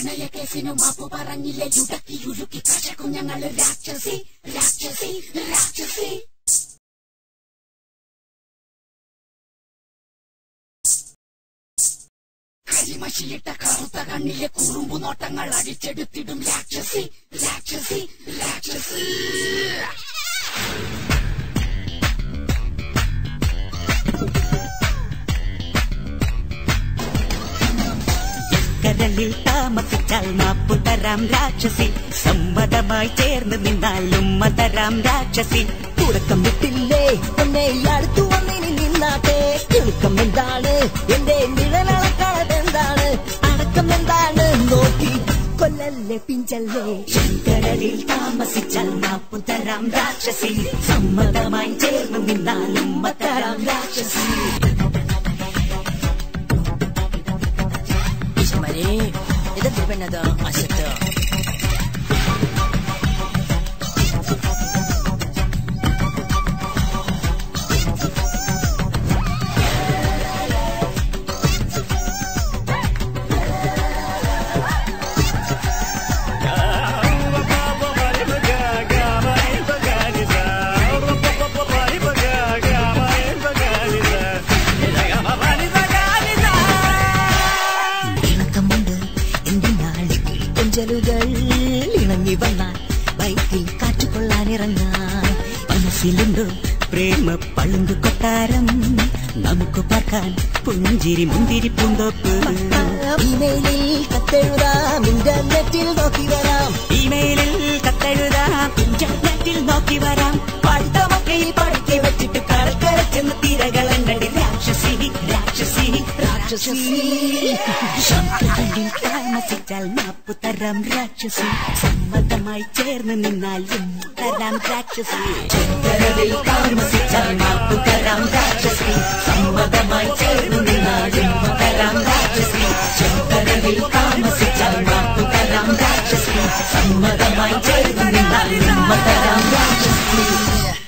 പ്രണയക്കേസിനു മാപ്പു പറഞ്ഞില്ലേ യുടക്കി യുരുക്കി കശക്കും ഞങ്ങള് രാക്ഷസി രാക്ഷസി രാക്ഷസി കരിമഷിയിട്ട കറുത്ത കണ്ണിലെ കുറുമ്പു നോട്ടങ്ങൾ അടിച്ചെടുത്തിടും രാക്ഷസി രാക്ഷസി രാക്ഷസി കരളിൽ താമസിച്ചാൽ മാപ്പു തരാം രാക്ഷസി സമ്മതമായി ചേർന്ന് നിന്നാൽ ഉമ്മ തരാം രാക്ഷസി തുടക്കം വിട്ടില്ലേ എന്നെ അടുത്തു വന്നിനി നിന്നാട്ടെ കിളുക്കം എന്താണ് എന്റെ നിഴലളക്കണത് എന്താണ് അടക്കം എന്താണ് നോക്കി കൊല്ലല്ലേ പിഞ്ചല്ലേ കരളിൽ താമസിച്ചാൽ മാപ്പു തരാം രാക്ഷസി സമ്മതമായി ചേർന്ന് നിന്നാൽ ഉമ്മ തരാം രാക്ഷസി Ismael, idan ba na da asata? ഇണക്കമുണ്ട് എന്തിനാൾ കൊഞ്ചലുകൾ ഇണങ്ങി വന്നാൽ വയറ്റിൽ കാറ്റുകൊള്ളാൻ ഇറങ്ങാൻ മനസ്സിലുണ്ടോ പ്രേമ പളുങ്കു കൊട്ടാരം നമുക്ക് പാർക്കാൻ പുഞ്ചിരി മുന്തിരി പൂന്തോപ്പ് ഇമെയിലിൽ കത്തെഴുതാം ഇന്റർനെറ്റിൽ നോക്കി വരാം ഇമെയിലിൽ കത്തെഴുതാം ഇന്റർനെറ്റിൽ നോക്കി വരാം പഠിത്തമൊക്കെയിൽ പഠിക്കെ വെച്ചിട്ട് കടൽക്കര ചെന്ന് തിരകളങ്ങടി രാക്ഷസി രാക്ഷസി രാക്ഷസി ശബ്ദങ്ങളിൽ താമസിച്ചാൽ മാപ്പു തരാം രാക്ഷസി സമ്മതമായി ചേർന്ന് നിന്നാൽ ഉമ്മ തരാം രാക്ഷസി ചന്ദ്രനിൽ താമസിച്ചാൽ മാപ്പു തരാം രാക്ഷസി സമ്മതമായി ചേർന്ന് നിന്നാൽ ഉമ്മ തരാം രാക്ഷസി ചന്ദ്രനിൽ താമസിച്ചാൽ മാപ്പു തരാം രാക്ഷസി സമ്മതമായി ചേർന്ന് നിന്നാൽ ഉമ്മ തരാം രാക്ഷസി